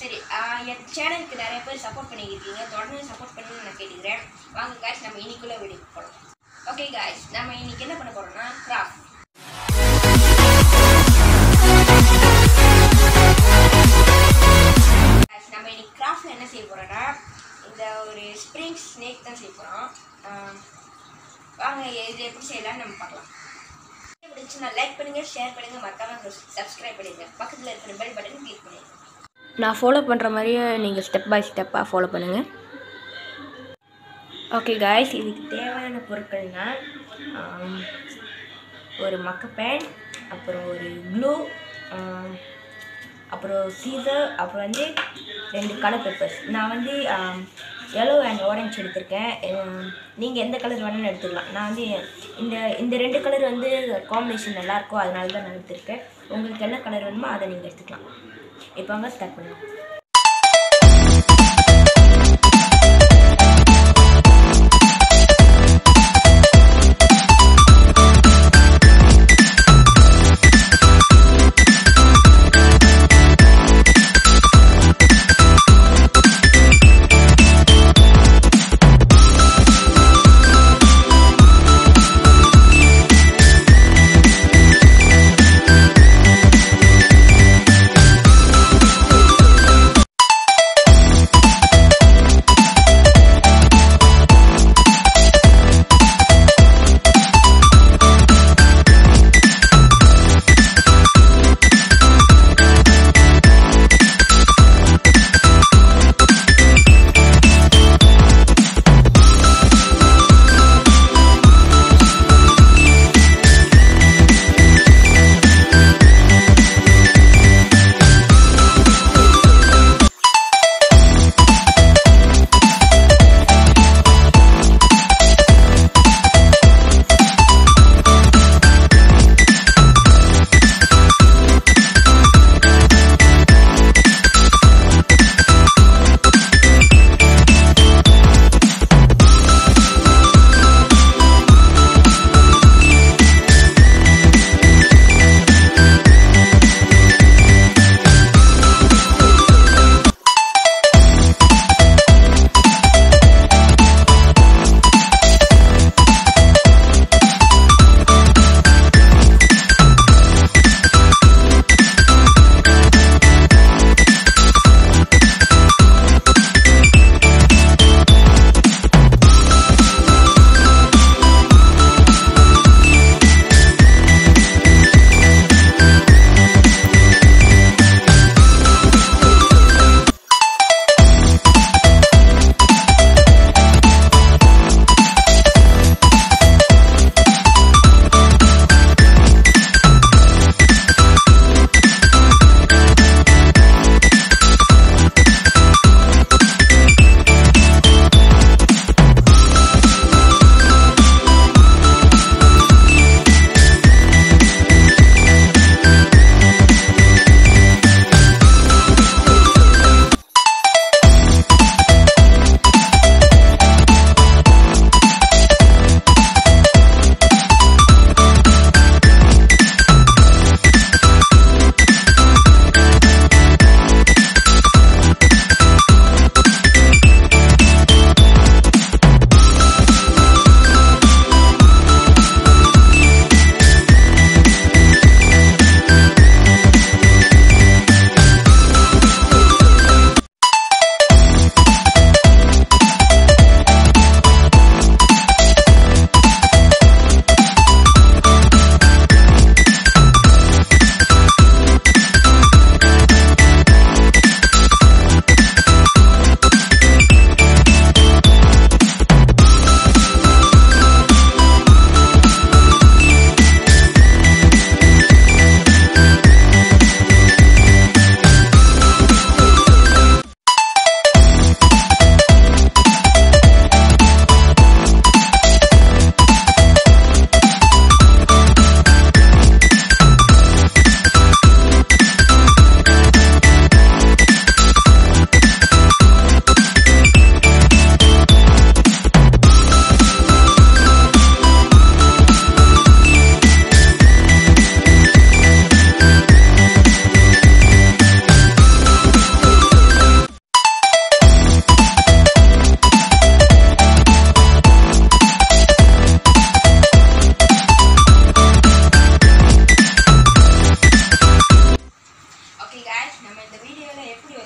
சரி ஆஹ் என் சேனலுக்கு நிறைய பேர் சப்போர்ட் பண்ணியிருக்கீங்க தொடர்ந்து சப்போர்ட் பண்ணணும்னு நான் கேட்டுக்கிறேன் வாங்க காய்ஸ் நம்ம இன்னைக்குள்ள வீடியோ போகலாம் ஓகே காய்ஸ் நம்ம இன்னைக்கு என்ன பண்ண போறோம்னா கிராஃப்ட் Guys, நம்ம இன்னைக்கு கிராஃப்ட்ல என்ன செய்ய போறோம்னா இந்த ஒரு ஸ்ப்ரிங் ஸ்னேக் தான் செய்ய போறோம் ஆஹ் வாங்க இது எப்படி செய்யலாம்னு நம்ம பார்க்கலாம் பிடிச்சுன்னா லைக் பண்ணுங்க ஷேர் பண்ணுங்க மறக்காம சப்ஸ்கிரைப் பண்ணிடுங்க பக்கத்தில் இருக்கிற பெல் பட்டன் கிளிக் பண்ணிடுங்க நான் ஃபாலோ பண்ணுற மாதிரியே நீங்கள் ஸ்டெப் பை ஸ்டெப்பாக ஃபாலோ பண்ணுங்கள் ஓகே காய்ஸ் இதுக்கு தேவையான பொருட்கள்னா ஆம், ஒரு மக்க பேன் அப்புறம் ஒரு க்ளூ அப்புறம் சீசர் அப்புறம் வந்து ரெண்டு கலர் பேப்பர்ஸ் நான் வந்து எல்லோ அண்ட் ஆரஞ்சு எடுத்திருக்கேன் நீங்கள் எந்த கலர் வேணாலும் எடுத்துக்கலாம் நான் வந்து இந்த இந்த ரெண்டு கலர் வந்து காம்பினேஷன் நல்லாயிருக்கும் அதனால தான் நான் எடுத்திருக்கேன் உங்களுக்கு என்ன கலர் வேணுமோ அதை நீங்கள் எடுத்துக்கலாம் இப்போ அங்கே ஸ்டார்ட் பண்ணலாம்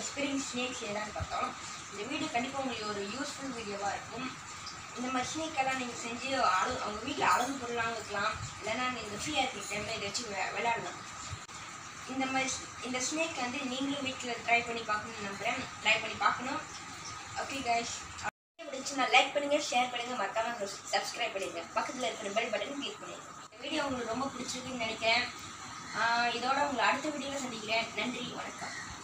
ஸ்பிரிங் ஸ்னேக்ஸ் என்னன்னு பார்த்தோம் இந்த வீடியோ கண்டிப்பாக உங்களுக்கு ஒரு யூஸ்ஃபுல் வீடியோவாக இருக்கும் இந்த மாதிரி ஸ்னேக்கெல்லாம் நீங்கள் செஞ்சு அழு அவங்க வீட்டில் அழகு பொருளாகவும் இருக்கலாம் இல்லைன்னா நீங்கள் ஃப்ரீயாக இருக்கிற டைமில் இதை வச்சு வெ- விளையாடலாம் இந்த மாதிரி ஸ்- இந்த ஸ்னேக் வந்து நீங்களும் வீட்டில் ட்ரை பண்ணி பார்க்கணும்னு நம்புகிறேன் ட்ரை பண்ணி பார்க்கணும் ஓகே கைஸ் பிடிச்சுன்னா லைக் பண்ணுங்க ஷேர் பண்ணுங்க மறக்காம சப்ஸ்கிரைப் பண்ணுங்க பக்கத்தில் இருக்கிற பெல் பட்டன் கிளிக் பண்ணுங்க இந்த வீடியோ உங்களுக்கு ரொம்ப பிடிச்சிருக்குன்னு நினைக்கிறேன் ஆஹ் இதோட உங்களை அடுத்த வீடியோவில் சந்திக்கிறேன் நன்றி வணக்கம்